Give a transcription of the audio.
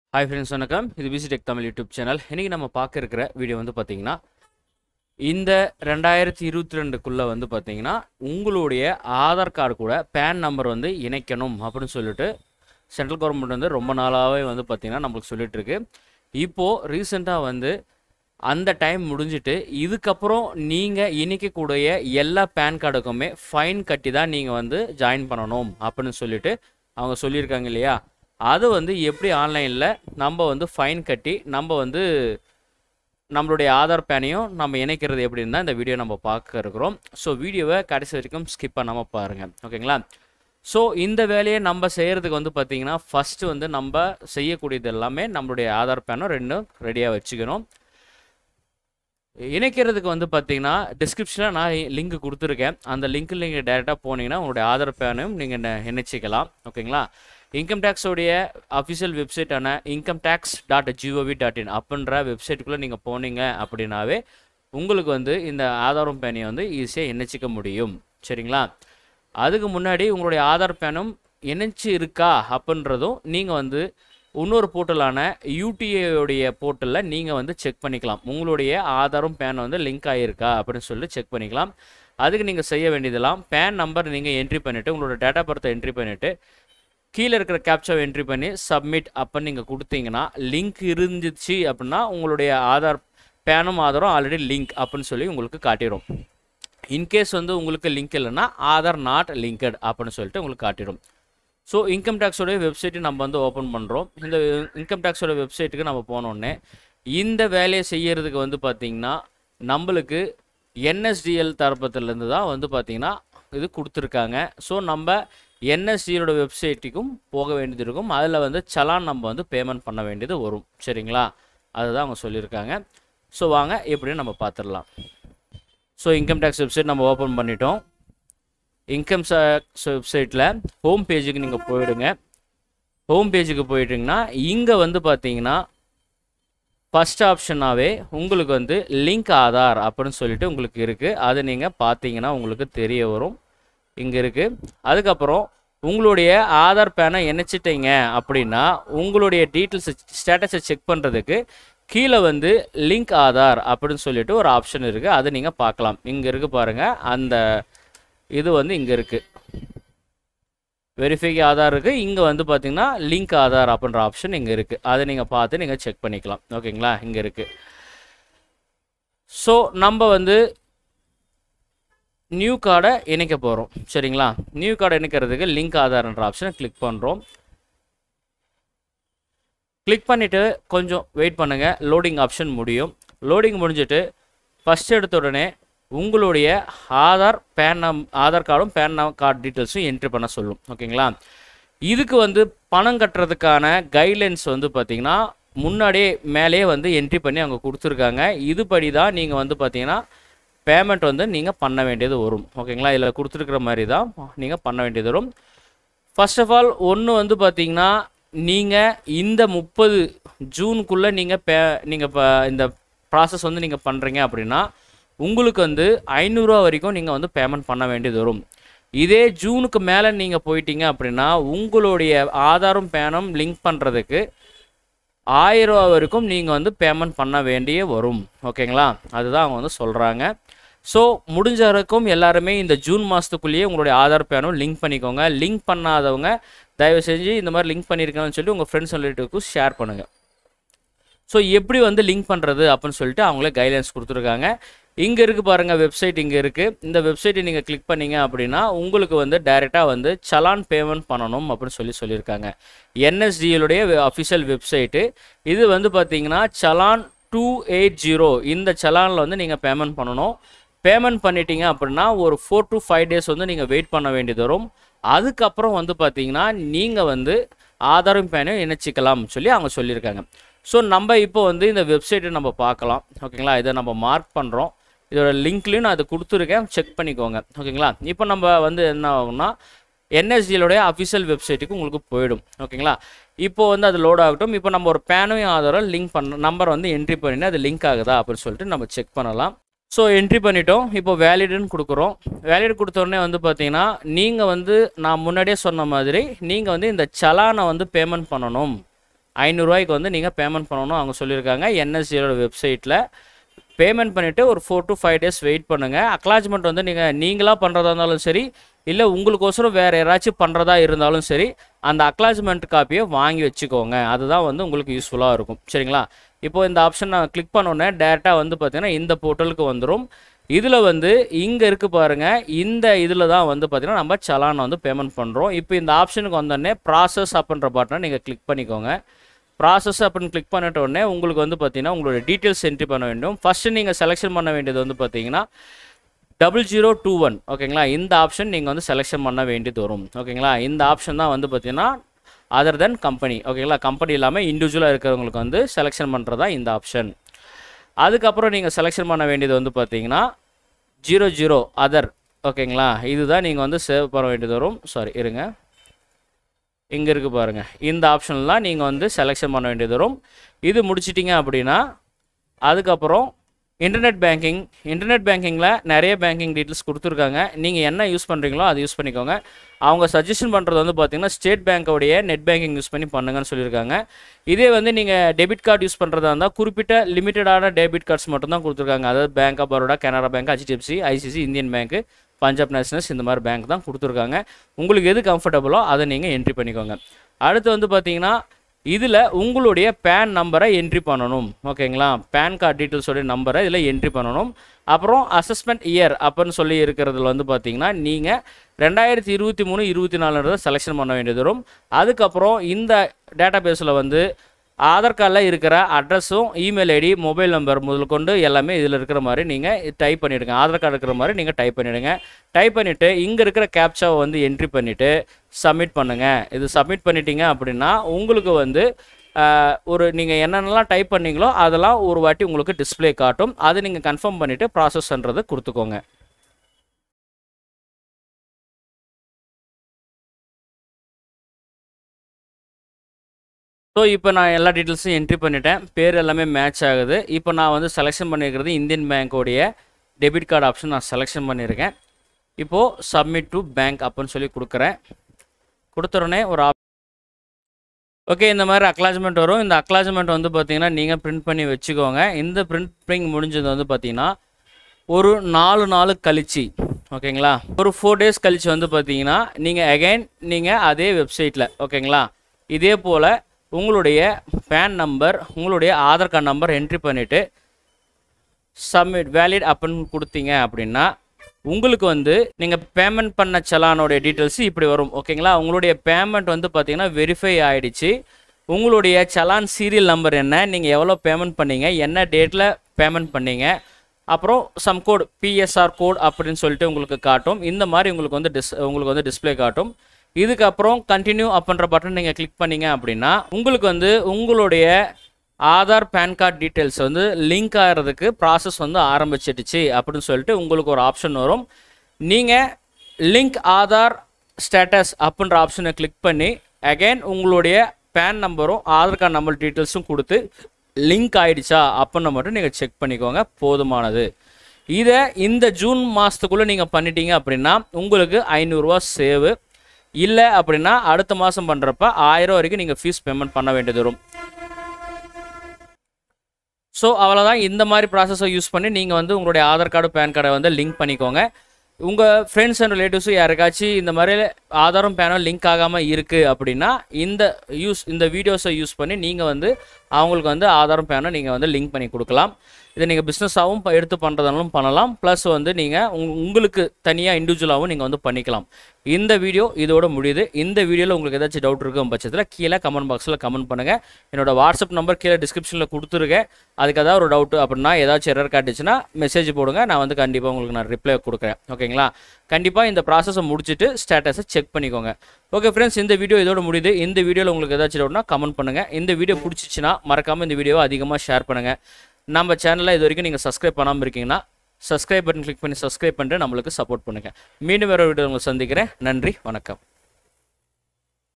hi friends வணக்கம் இது PC tech Tamil YouTube channel இன்றைக்கி நம்ம பார்க்க இருக்கிற வீடியோ வந்து பார்த்தீங்கன்னா இந்த ரெண்டாயிரத்தி இருபத்தி ரெண்டுக்குள்ளே வந்து பார்த்தீங்கன்னா உங்களுடைய ஆதார் கார்டு கூட பேன் நம்பர் வந்து இணைக்கணும் அப்படின்னு சொல்லிட்டு சென்ட்ரல் கவர்மெண்ட் வந்து ரொம்ப நாளாகவே வந்து பார்த்தீங்கன்னா நம்மளுக்கு சொல்லிட்டு இருக்கு இப்போது ரீசெண்டாக வந்து அந்த டைம் முடிஞ்சிட்டு இதுக்கப்புறம் நீங்கள் இணைக்கக்கூடிய எல்லா பேன் கார்டுக்குமே ஃபைன் கட்டி தான் நீங்கள் வந்து ஜாயின் பண்ணணும் அப்படின்னு சொல்லிட்டு அவங்க சொல்லியிருக்காங்க இல்லையா அது வந்து எப்படி ஆன்லைனில் நம்ம வந்து ஃபைன் கட்டி நம்ம வந்து நம்மளுடைய ஆதார் பேனையும் நம்ம இணைக்கிறது எப்படின்னு தான் இந்த வீடியோ நம்ம பார்க்க இருக்கிறோம் ஸோ வீடியோவை கடைசி வரைக்கும் ஸ்கிப் பண்ணாமல் பாருங்கள் ஓகேங்களா ஸோ இந்த வேலையை நம்ம செய்கிறதுக்கு வந்து பார்த்திங்கன்னா ஃபஸ்ட்டு வந்து நம்ம செய்யக்கூடியது எல்லாமே நம்மளுடைய ஆதார் பேனும் ரெண்டும் ரெடியாக வச்சுக்கணும் இணைக்கிறதுக்கு வந்து பார்த்தீங்கன்னா டிஸ்கிரிப்ஷனில் நான் லிங்க் கொடுத்துருக்கேன் அந்த லிங்க்கில் நீங்கள் டேரெக்டாக போனீங்கன்னா உங்களுடைய ஆதார் பேனையும் நீங்கள் இணைச்சிக்கலாம் ஓகேங்களா இன்கம் டேக்ஸோடைய அஃபிஷியல் வெப்சைட்டான income tax dot GOV dot in அப்படின்ற வெப்சைட்டுக்குள்ளே நீங்கள் போனீங்க அப்படின்னாவே உங்களுக்கு வந்து இந்த ஆதாரம் பேனையை வந்து ஈஸியாக இணைச்சிக்க முடியும் சரிங்களா அதுக்கு முன்னாடி உங்களுடைய ஆதார் பேனும் இணைச்சி இருக்கா அப்படின்றதும் நீங்கள் வந்து இன்னொரு போர்ட்டலான யூடிஏடைய போர்ட்டலில் நீங்கள் வந்து செக் பண்ணிக்கலாம் உங்களுடைய ஆதாரும் பேன் வந்து லிங்க் ஆகியிருக்கா அப்படின்னு சொல்லிட்டு செக் பண்ணிக்கலாம் அதுக்கு நீங்கள் செய்ய வேண்டியதெல்லாம் பேன் நம்பர் நீங்கள் என்ட்ரி பண்ணிவிட்டு உங்களோட டேட்டா பர்த்தை என்ட்ரி பண்ணிவிட்டு கீழே இருக்கிற கேப்சாவை என்ட்ரி பண்ணி சப்மிட் அப்படின்னு நீங்கள் கொடுத்தீங்கன்னா லிங்க் இருந்துச்சு அப்படின்னா உங்களுடைய ஆதார் பேனும் ஆதாரம் ஆல்ரெடி லிங்க் அப்படின்னு சொல்லி உங்களுக்கு காட்டிடும் இன்கேஸ் வந்து உங்களுக்கு லிங்க் இல்லைன்னா ஆதார் நாட் லிங்கட் அப்படின்னு சொல்லிட்டு உங்களுக்கு காட்டிடும் ஸோ இன்கம் டேக்ஸோடைய வெப்சைட்டு நம்ம வந்து ஓப்பன் பண்ணுறோம் இந்த இன்கம் டேக்ஸோட வெப்சைட்டுக்கு நம்ம போனோடனே இந்த வேலையை செய்யறதுக்கு வந்து பார்த்திங்கன்னா நம்மளுக்கு என்எஸ்டிஎல் தரப்பத்துலேருந்து தான் வந்து பார்த்திங்கன்னா இது கொடுத்துருக்காங்க ஸோ நம்ம என்எஸ்டியோட வெப்சைட்டுக்கும் போக வேண்டியது இருக்கும் அதில் வந்து சலான் நம்ம வந்து பேமெண்ட் பண்ண வேண்டியது வரும் சரிங்களா அதுதான் அவங்க சொல்லியிருக்காங்க ஸோ வாங்க எப்படின்னு நம்ம பார்த்துடலாம் ஸோ இன்கம் டேக்ஸ் வெப்சைட் நம்ம ஓப்பன் பண்ணிட்டோம் இன்கம் டேக்ஸ் வெப்சைட்டில் ஹோம் பேஜுக்கு நீங்கள் போயிடுங்க ஹோம் பேஜுக்கு போயிட்டீங்கன்னா இங்கே வந்து பார்த்தீங்கன்னா ஃபஸ்ட் ஆப்ஷனாகவே உங்களுக்கு வந்து லிங்க் ஆதார் அப்படின்னு சொல்லிட்டு உங்களுக்கு இருக்குது அதை நீங்கள் பார்த்தீங்கன்னா உங்களுக்கு தெரிய வரும் இங்கே இருக்குது அதுக்கப்புறம் உங்களுடைய ஆதார் பேனை இணைச்சிட்டீங்க அப்படின்னா உங்களுடைய டீட்டெயில்ஸ் ஸ்டேட்டஸை செக் பண்ணுறதுக்கு கீழே வந்து லிங்க் ஆதார் அப்படின்னு சொல்லிட்டு ஒரு ஆப்ஷன் இருக்குது அதை நீங்கள் பார்க்கலாம் இங்கே இருக்குது பாருங்கள் அந்த இது வந்து இங்கே இருக்குது வெரிஃபை ஆதார் இருக்குது இங்கே வந்து பார்த்தீங்கன்னா லிங்க் ஆதார் அப்படின்ற ஆப்ஷன் இங்கே இருக்குது அதை நீங்கள் பார்த்து நீங்கள் செக் பண்ணிக்கலாம் ஓகேங்களா இங்கே இருக்குது ஸோ நம்ம வந்து நியூ கார்டை இணைக்க போகிறோம் சரிங்களா நியூ கார்டை இணைக்கிறதுக்கு லிங்க் ஆதார்ன்ற ஆப்ஷனை கிளிக் பண்ணுறோம் கிளிக் பண்ணிவிட்டு கொஞ்சம் வெயிட் பண்ணுங்கள் லோடிங் ஆப்ஷன் முடியும் லோடிங் முடிஞ்சிட்டு ஃபஸ்ட் எடுத்த உடனே உங்களுடைய ஆதார் பேன் நம் ஆதார் கார்டும் பேன் கார்டு டீட்டெயில்ஸும் என்ட்ரி பண்ண சொல்லும் ஓகேங்களா இதுக்கு வந்து பணம் கட்டுறதுக்கான கைட்லைன்ஸ் வந்து பார்த்திங்கன்னா முன்னாடியே மேலேயே வந்து என்ட்ரி பண்ணி அவங்க கொடுத்துருக்காங்க இதுபடி தான் நீங்கள் வந்து பார்த்தீங்கன்னா பேமெண்ட் வந்து நீங்கள் பண்ண வேண்டியது வரும் ஓகேங்களா இதில் கொடுத்துருக்குற மாதிரி தான் நீங்கள் பண்ண வேண்டியது வரும் ஃபர்ஸ்ட் ஆஃப் ஆல் ஒன்று வந்து பார்த்தீங்கன்னா நீங்கள் இந்த முப்பது ஜூனுக்குள்ளே நீங்கள் பே நீங்கள் இப்போ இந்த ப்ராசஸ் வந்து நீங்கள் பண்ணுறீங்க அப்படின்னா உங்களுக்கு வந்து ஐநூறுரூவா வரைக்கும் நீங்கள் வந்து பேமெண்ட் பண்ண வேண்டியது வரும் இதே ஜூனுக்கு மேலே நீங்கள் போயிட்டீங்க அப்படின்னா உங்களுடைய ஆதாரும் பேனும் லிங்க் பண்ணுறதுக்கு ஆயிரம் ரூபா வரைக்கும் நீங்கள் வந்து பேமெண்ட் பண்ண வேண்டிய வரும் ஓகேங்களா அதுதான் அவங்க வந்து சொல்கிறாங்க ஸோ முடிஞ்ச வரைக்கும் எல்லாருமே இந்த ஜூன் மாதத்துக்குள்ளேயே உங்களுடைய ஆதார் பேனும் லிங்க் பண்ணிக்கோங்க லிங்க் பண்ணாதவங்க தயவு செஞ்சு இந்த மாதிரி லிங்க் பண்ணியிருக்காங்கன்னு சொல்லி உங்கள் ஃப்ரெண்ட்ஸ் ரிலேட்டிவ்க்கு ஷேர் பண்ணுங்கள் ஸோ எப்படி வந்து லிங்க் பண்ணுறது அப்படின்னு சொல்லிட்டு அவங்களே கைட்லைன்ஸ் கொடுத்துருக்காங்க இங்கே இருக்குது பாருங்கள் வெப்சைட் இங்கே இருக்குது இந்த வெப்சைட்டை நீங்கள் கிளிக் பண்ணீங்க அப்படின்னா உங்களுக்கு வந்து டைரெக்டாக வந்து சலான் பேமெண்ட் பண்ணணும் அப்படின்னு சொல்லி சொல்லியிருக்காங்க என்எஸ்டிஎலுடைய அஃபிஷியல் வெப்சைட்டு இது வந்து பார்த்தீங்கன்னா சலான் டூ எயிட் ஜீரோ இந்த சலானில் வந்து நீங்கள் பேமெண்ட் பண்ணணும் பேமெண்ட் பண்ணிட்டீங்க அப்படின்னா ஒரு ஃபோர் டு ஃபைவ் டேஸ் வந்து நீங்கள் வெயிட் பண்ண வேண்டியது வரும் அதுக்கப்புறம் வந்து பார்த்தீங்கன்னா நீங்கள் வந்து ஆதாரம் பேனையும் இணைச்சிக்கலாம் சொல்லி அவங்க சொல்லியிருக்காங்க ஸோ நம்ம இப்போ வந்து இந்த வெப்சைட்டை நம்ம பார்க்கலாம் ஓகேங்களா இதை நம்ம மார்க் பண்ணுறோம் இதோட லிங்க்லையும் நான் அதை கொடுத்துருக்கேன் செக் பண்ணிக்கோங்க ஓகேங்களா இப்போ நம்ம வந்து என்ன ஆகும்னா என்எஸ்டியோடைய அஃபிஷியல் வெப்சைட்டுக்கு உங்களுக்கு போயிடும் ஓகேங்களா இப்போ வந்து அது லோட் ஆகட்டும் இப்போ நம்ம ஒரு பேனையும் ஆதாரம் லிங்க் பண்ண நம்பர் வந்து என்ட்ரி பண்ணினா அது லிங்க் ஆகுதா அப்படின்னு சொல்லிட்டு நம்ம செக் பண்ணலாம் ஸோ என்ட்ரி பண்ணிட்டோம் இப்போ வேலிடுன்னு கொடுக்குறோம் வேலிட் கொடுத்தோடனே வந்து பார்த்தீங்கன்னா நீங்கள் வந்து நான் முன்னாடியே சொன்ன மாதிரி நீங்கள் வந்து இந்த சலானை வந்து பேமெண்ட் பண்ணணும் ஐநூறுரூவாய்க்கு வந்து நீங்கள் பேமெண்ட் பண்ணணும் அவங்க சொல்லியிருக்காங்க என்எஸ்சியோட வெப்சைட்டில் பேமெண்ட் பண்ணிவிட்டு ஒரு four to five days wait பண்ணுங்கள் அக்லாஜ்மெண்ட் வந்து நீங்கள் நீங்களாக பண்ணுறதா இருந்தாலும் சரி இல்லை உங்களுக்கோசரம் வேறு யாராச்சும் பண்ணுறதா இருந்தாலும் சரி அந்த அக்லாஜ்மெண்ட் காப்பியை வாங்கி வச்சுக்கோங்க அதுதான் வந்து உங்களுக்கு யூஸ்ஃபுல்லாக இருக்கும் சரிங்களா இப்போ இந்த ஆப்ஷன் நான் கிளிக் பண்ணோன்னே டேரெக்டாக வந்து பார்த்தீங்கன்னா இந்த போர்ட்டலுக்கு வந்துடும் இதில் வந்து இங்கே இருக்குது பாருங்கள் இந்த இதில் தான் வந்து பார்த்தீங்கன்னா நம்ம சலான் வந்து பேமெண்ட் பண்ணுறோம் இப்போ இந்த ஆப்ஷனுக்கு வந்தோடனே ப்ராசஸ் அப்படின்ற பட்டனை நீங்கள் கிளிக் பண்ணிக்கோங்க ப்ராசஸ் அப்படின்னு கிளிக் பண்ணிட்ட உடனே உங்களுக்கு வந்து பார்த்தீங்கன்னா உங்களோட டீட்டெயில்ஸ் என்ட்ரி பண்ண வேண்டும் ஃபஸ்ட்டு நீங்கள் செலெக்ஷன் பண்ண வேண்டியது வந்து பார்த்தீங்கன்னா டபுள் ஜீரோ டூ ஒன் ஓகேங்களா இந்த ஆப்ஷன் நீங்கள் வந்து செலெக்ஷன் பண்ண வேண்டியது வரும் ஓகேங்களா இந்த ஆப்ஷன் தான் வந்து பார்த்தீங்கன்னா அதர் தென் கம்பெனி ஓகேங்களா கம்பெனி இல்லாமல் இண்டிவிஜுவலாக இருக்கிறவங்களுக்கு வந்து செலெக்ஷன் பண்ணுறது தான் இந்த ஆப்ஷன் அதுக்கப்புறம் நீங்கள் செலெக்ஷன் பண்ண வேண்டியது வந்து பார்த்தீங்கன்னா ஜீரோ ஜீரோ அதர் ஓகேங்களா இதுதான் நீங்கள் வந்து சேவ் பண்ண வேண்டியது வரும் சாரி இருங்க இங்கே இருக்குது பாருங்கள் இந்த ஆப்ஷன்லாம் நீங்கள் வந்து செலெக்ஷன் பண்ண வேண்டியது வரும் இது முடிச்சிட்டிங்க அப்படின்னா அதுக்கப்புறம் இன்டர்நெட் பேங்கிங் இன்டர்நெட் பேங்கிங்கில் நிறைய பேங்கிங் டீட்டெயில்ஸ் கொடுத்துருக்காங்க நீங்கள் என்ன யூஸ் பண்ணுறீங்களோ அதை யூஸ் பண்ணிக்கோங்க அவங்க சஜஷன் பண்ணுறது வந்து பார்த்தீங்கன்னா ஸ்டேட் பேங்க்கோடைய நெட் பேங்கிங் யூஸ் பண்ணி பண்ணுங்கன்னு சொல்லியிருக்காங்க இதே வந்து நீங்கள் டெபிட் கார்டு யூஸ் பண்ணுறதா இருந்தால் குறிப்பிட்ட லிமிட்டடான டெபிட் கார்ட்ஸ் மட்டும் தான் கொடுத்துருக்காங்க அதாவது bank of Baroda Canara bank HDFC ICC Indian bank Punjab nationals இந்த மாதிரி பேங்க் தான் கொடுத்துருக்காங்க உங்களுக்கு எது கம்ஃபர்டபுளோ அதை நீங்கள் என்ட்ரி பண்ணிக்கோங்க அடுத்து வந்து பார்த்தீங்கன்னா இதில் உங்களுடைய பேன் நம்பரை என்ட்ரி பண்ணணும் ஓகேங்களா பேன் கார்டு டீட்டெயில்ஸோடைய நம்பரை இதில் என்ட்ரி பண்ணணும் அப்புறம் அசஸ்மெண்ட் இயர் அப்படின்னு சொல்லி இருக்கிறதுல வந்து பார்த்தீங்கன்னா நீங்கள் ரெண்டாயிரத்தி இருபத்தி மூணு இருபத்தி நாலுன்றதை செலெக்ஷன் பண்ண வேண்டியது வரும் அதுக்கப்புறம் இந்த டேட்டா பேஸில் வந்து ஆதார் கார்டில் இருக்கிற அட்ரஸும் இமெயில் ஐடி மொபைல் நம்பர் முதல் கொண்டு எல்லாமே இதில் இருக்கிற மாதிரி நீங்கள் டைப் பண்ணிவிடுங்க ஆதார் கார்டு இருக்கிற மாதிரி நீங்கள் டைப் பண்ணிவிடுங்க டைப் பண்ணிவிட்டு இங்கே இருக்கிற கேப்சாவை வந்து என்ட்ரி பண்ணிவிட்டு சப்மிட் பண்ணுங்கள் இது சப்மிட் பண்ணிட்டீங்க அப்படின்னா உங்களுக்கு வந்து ஆஹ், ஒரு நீங்கள் என்னென்னலாம் டைப் பண்ணீங்களோ அதெல்லாம் ஒரு வாட்டி உங்களுக்கு டிஸ்ப்ளே காட்டும் அது நீங்கள் கன்ஃபார்ம் பண்ணிவிட்டு ப்ராசஸ்ன்றது கொடுத்துக்கோங்க ஸோ இப்போ நான் எல்லா டீட்டெயில்ஸும் என்ட்ரி பண்ணிட்டேன் பேர் எல்லாமே மேட்ச் ஆகுது இப்போ நான் வந்து செலெக்ஷன் பண்ணியிருக்கிறது இந்தியன் பேங்க்கோடைய டெபிட் கார்டு ஆப்ஷன் நான் செலெக்ஷன் பண்ணியிருக்கேன் இப்போது சப்மிட் டு பேங்க் அப்படின்னு சொல்லி கொடுக்குறேன் கொடுத்துறோன்னே ஒரு ஆப் ஓகே இந்த மாதிரி அக்லாஜ்மெண்ட் வரும் இந்த அக்லாஜ்மெண்ட் வந்து பார்த்தீங்கன்னா நீங்கள் பிரிண்ட் பண்ணி வச்சுக்கோங்க இந்த பிரிண்டிங் முடிஞ்சது வந்து பார்த்தீங்கன்னா ஒரு நாலு நாள் கழிச்சு ஓகேங்களா ஒரு ஃபோர் டேஸ் கழிச்சு வந்து பார்த்தீங்கன்னா நீங்கள் அகைன் நீங்கள் அதே வெப்சைட்டில் ஓகேங்களா இதே போல் உங்களுடைய பேன் நம்பர் உங்களுடைய ஆதார் கார்டு நம்பர் என்ட்ரி பண்ணிவிட்டு சப்மிட் வேலிட் அப்படின்னு கொடுத்தீங்க அப்படின்னா உங்களுக்கு வந்து நீங்கள் பேமெண்ட் பண்ண செலானோடைய டீட்டெயில்ஸ் இப்படி வரும் ஓகேங்களா உங்களுடைய பேமெண்ட் வந்து பார்த்தீங்கன்னா வெரிஃபை ஆயிடுச்சு உங்களுடைய சலான் சீரியல் நம்பர் என்ன நீங்கள் எவ்வளோ பேமெண்ட் பண்ணீங்க என்ன டேட்டில் பேமெண்ட் பண்ணீங்க அப்புறம் சம் கோட் பிஎஸ்ஆர் கோட் அப்படின்னு சொல்லிட்டு உங்களுக்கு காட்டும் இந்த மாதிரி உங்களுக்கு வந்து டிஸ் உங்களுக்கு வந்து டிஸ்ப்ளே காட்டும் இதுக்கப்புறம் கண்டினியூ அப்படின்ற பட்டன் நீங்கள் கிளிக் பண்ணீங்க அப்படின்னா உங்களுக்கு வந்து உங்களுடைய ஆதார் பேன் கார்டு டீட்டெயில்ஸ் வந்து லிங்க் ஆகிறதுக்கு ப்ராசஸ் வந்து ஆரம்பிச்சிடுச்சு அப்படின்னு சொல்லிட்டு உங்களுக்கு ஒரு ஆப்ஷன் வரும் நீங்கள் லிங்க் ஆதார் ஸ்டேட்டஸ் அப்படின்ற ஆப்ஷனை கிளிக் பண்ணி அகைன் உங்களுடைய பேன் நம்பரும் ஆதார் கார்டு நம்பர் டீட்டெயில்ஸும் கொடுத்து லிங்க் ஆயிடுச்சா அப்படின்னு மட்டும் நீங்கள் செக் பண்ணிக்கோங்க போதுமானது இதை இந்த ஜூன் மாதத்துக்குள்ளே நீங்கள் பண்ணிட்டீங்க அப்படின்னா உங்களுக்கு ஐநூறுரூவா சேவு இல்லை அப்படின்னா அடுத்த மாதம் பண்ணுறப்ப ஆயிரம் வரைக்கும் நீங்கள் ஃபீஸ் பேமெண்ட் பண்ண வேண்டியது வரும் ஸோ அவ்வளோதான் இந்த மாதிரி ப்ராசஸை யூஸ் பண்ணி நீங்கள் வந்து உங்களுடைய ஆதார் கார்டு பேன் கார்டை வந்து லிங்க் பண்ணிக்கோங்க உங்கள் ஃப்ரெண்ட்ஸ் அண்ட் ரிலேட்டிவ்ஸும் யாருக்காச்சும் இந்த மாதிரி ஆதாரும் பேனும் லிங்க் ஆகாமல் இருக்குது அப்படின்னா இந்த யூஸ் இந்த வீடியோஸை யூஸ் பண்ணி நீங்கள் வந்து அவங்களுக்கு வந்து ஆதாரம் பேனும் நீங்கள் வந்து லிங்க் பண்ணி கொடுக்கலாம் இதை நீங்கள் பிஸ்னஸாகவும் எடுத்து பண்ணுறதாலும் பண்ணலாம் ப்ளஸ் வந்து நீங்கள் உங்களுக்கு தனியாக இண்டிவிஜுவலாகவும் நீங்கள் வந்து பண்ணிக்கலாம் இந்த வீடியோ இதோட முடியுது இந்த வீடியோவில் உங்களுக்கு ஏதாச்சும் டவுட் இருக்கும் பட்சத்தில் கீழே கமெண்ட் பாக்ஸில் கமெண்ட் பண்ணுங்கள் என்னோட வாட்ஸ்அப் நம்பர் கீழே டிஸ்கிரிப்ஷனில் கொடுத்துருக்கேன் அதுக்கு ஏதாவது ஒரு டவுட் அப்படின்னா ஏதாச்சும் எரர் காட்டுச்சுன்னா மெசேஜ் போடுங்க நான் வந்து கண்டிப்பாக உங்களுக்கு நான் ரிப்ளை கொடுக்குறேன் ஓகேங்களா கண்டிப்பாக இந்த ப்ராசஸை முடிச்சுட்டு ஸ்டேட்டஸை செக் பண்ணிக்கோங்க ஓகே ஃப்ரெண்ட்ஸ் இந்த வீடியோ இதோட முடியுது இந்த வீடியோவில் உங்களுக்கு ஏதாச்சும் டவுட்னா கமெண்ட் பண்ணுங்கள் இந்த வீடியோ பிடிச்சிச்சின்னா மறக்காமல் இந்த வீடியோவை அதிகமாக ஷேர் பண்ணுங்கள் நம்ம சேனலில் இது வரைக்கும் நீங்கள் சப்ஸ்கிரைப் பண்ணாமல் இருக்கீங்கன்னா சப்ஸ்கிரைப் பட்டன் கிளிக் பண்ணி சப்ஸ்கிரைப் பண்ணிட்டு நம்மளுக்கு சப்போர்ட் பண்ணுங்கள் மீண்டும் வேறு வீடியோ உங்களை சந்திக்கிறேன் நன்றி வணக்கம்